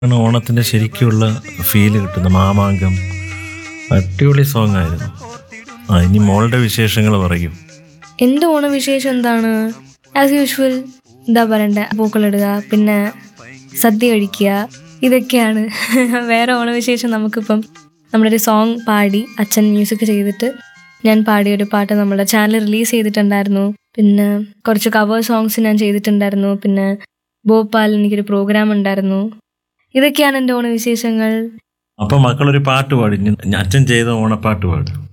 ആണ് ഓണത്തിന്റെ ശരിക്കുള്ള ഫീല് കിട്ടുന്ന മാമാങ്കം അടിപൊളി സോങ് ആയിരുന്നു ആ ഇനി മോളുടെ വിശേഷങ്ങൾ പറയും എൻ്റെ ഓണവിശേഷം എന്താണ് ആസ് യൂഷ്വൽ എന്താ പറയണ്ടേ പൂക്കളിടുക പിന്നെ സദ്യ കഴിക്കുക ഇതൊക്കെയാണ് വേറെ ഓണവിശേഷം നമുക്കിപ്പം നമ്മളൊരു സോങ് പാടി അച്ഛൻ മ്യൂസിക് ചെയ്തിട്ട് ഞാൻ പാടിയ ഒരു പാട്ട് നമ്മുടെ ചാനൽ റിലീസ് ചെയ്തിട്ടുണ്ടായിരുന്നു പിന്നെ കുറച്ച് കവർ സോങ്സ് ഞാൻ ചെയ്തിട്ടുണ്ടായിരുന്നു പിന്നെ ഭോപ്പാൽ എനിക്കൊരു പ്രോഗ്രാം ഉണ്ടായിരുന്നു ഇതൊക്കെയാണ് എൻ്റെ ഓണവിശേഷങ്ങൾ അപ്പൊ മക്കളൊരു പാട്ട് പാടി ഇനി അച്ഛൻ ചെയ്ത ഓണപ്പാട്ട് പാടും